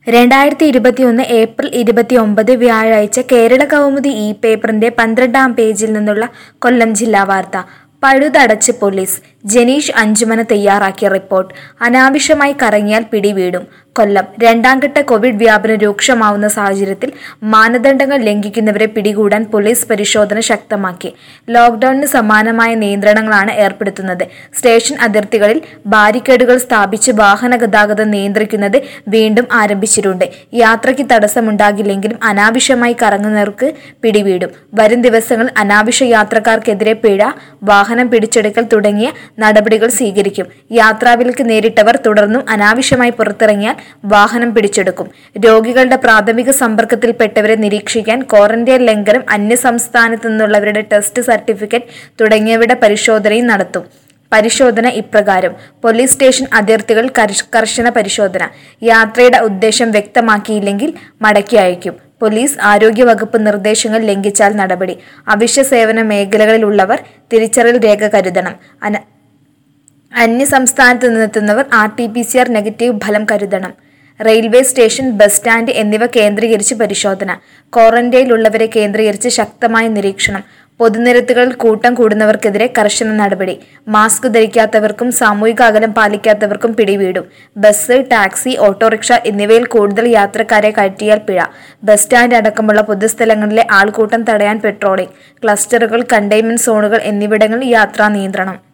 രണ്ടായിരത്തി ഇരുപത്തിയൊന്ന് ഏപ്രിൽ ഇരുപത്തിയൊമ്പത് വ്യാഴാഴ്ച കേരള കൗമുദി ഇ പേപ്പറിന്റെ പന്ത്രണ്ടാം പേജിൽ നിന്നുള്ള കൊല്ലം ജില്ലാ വാർത്ത പഴുതടച്ച് പോലീസ് ജനീഷ് അഞ്ചുമന തയ്യാറാക്കിയ റിപ്പോർട്ട് അനാവശ്യമായി കറങ്ങിയാൽ പിടിവീടും കൊല്ലം രണ്ടാംഘട്ട കോവിഡ് വ്യാപനം രൂക്ഷമാവുന്ന സാഹചര്യത്തിൽ മാനദണ്ഡങ്ങൾ ലംഘിക്കുന്നവരെ പിടികൂടാൻ പോലീസ് പരിശോധന ശക്തമാക്കി ലോക്ഡൌണിന് സമാനമായ നിയന്ത്രണങ്ങളാണ് ഏർപ്പെടുത്തുന്നത് സ്റ്റേഷൻ അതിർത്തികളിൽ ബാരിക്കേഡുകൾ സ്ഥാപിച്ച് വാഹന ഗതാഗതം നിയന്ത്രിക്കുന്നത് വീണ്ടും ആരംഭിച്ചിട്ടുണ്ട് യാത്രയ്ക്ക് തടസ്സമുണ്ടാകില്ലെങ്കിലും അനാവശ്യമായി കറങ്ങുന്നവർക്ക് പിടിവീടും വരും ദിവസങ്ങളിൽ അനാവശ്യ യാത്രക്കാർക്കെതിരെ പിഴ വാഹനം പിടിച്ചെടുക്കൽ തുടങ്ങിയ നടപടികൾ സ്വീകരിക്കും യാത്രാവിലക്ക് നേരിട്ടവർ തുടർന്നും അനാവശ്യമായി പുറത്തിറങ്ങിയാൽ വാഹനം പിടിച്ചെടുക്കും രോഗികളുടെ പ്രാഥമിക സമ്പർക്കത്തിൽപ്പെട്ടവരെ നിരീക്ഷിക്കാൻ ക്വാറന്റൈൻ ലംഘനം അന്യസംസ്ഥാനത്തു നിന്നുള്ളവരുടെ ടെസ്റ്റ് സർട്ടിഫിക്കറ്റ് തുടങ്ങിയവയുടെ പരിശോധനയും നടത്തും പരിശോധന ഇപ്രകാരം പോലീസ് സ്റ്റേഷൻ അതിർത്തികൾ കർശ- കർശന പരിശോധന യാത്രയുടെ ഉദ്ദേശം വ്യക്തമാക്കിയില്ലെങ്കിൽ മടക്കി അയക്കും പോലീസ് ആരോഗ്യവകുപ്പ് നിർദ്ദേശങ്ങൾ ലംഘിച്ചാൽ നടപടി അവശ്യ സേവന മേഖലകളിലുള്ളവർ തിരിച്ചറിയൽ രേഖ കരുതണം അന അന്യസംസ്ഥാനത്ത് നിന്നെത്തുന്നവർ R T P C R negative ഫലം കരുതണം റെയിൽവേ സ്റ്റേഷൻ ബസ് സ്റ്റാൻഡ് എന്നിവ കേന്ദ്രീകരിച്ച് പരിശോധന ക്വാറന്റൈനിലുള്ളവരെ കേന്ദ്രീകരിച്ച് ശക്തമായ നിരീക്ഷണം പൊതുനിരത്തുകളിൽ കൂട്ടം കൂടുന്നവർക്കെതിരെ കർശന നടപടി മാസ്ക് ധരിക്കാത്തവർക്കും സാമൂഹിക അകലം പാലിക്കാത്തവർക്കും പിടിവീടും ബസ് ടാക്സി ഓട്ടോറിക്ഷ എന്നിവയിൽ കൂടുതൽ യാത്രക്കാരെ കയറ്റിയാൽ പിഴ ബസ് സ്റ്റാൻഡ് അടക്കമുള്ള പൊതുസ്ഥലങ്ങളിലെ ആൾക്കൂട്ടം തടയാൻ പെട്രോളിംഗ് ക്ലസ്റ്ററുകൾ കണ്ടെയ്ൻമെന്റ് സോണുകൾ എന്നിവിടങ്ങളിൽ യാത്രാ നിയന്ത്രണം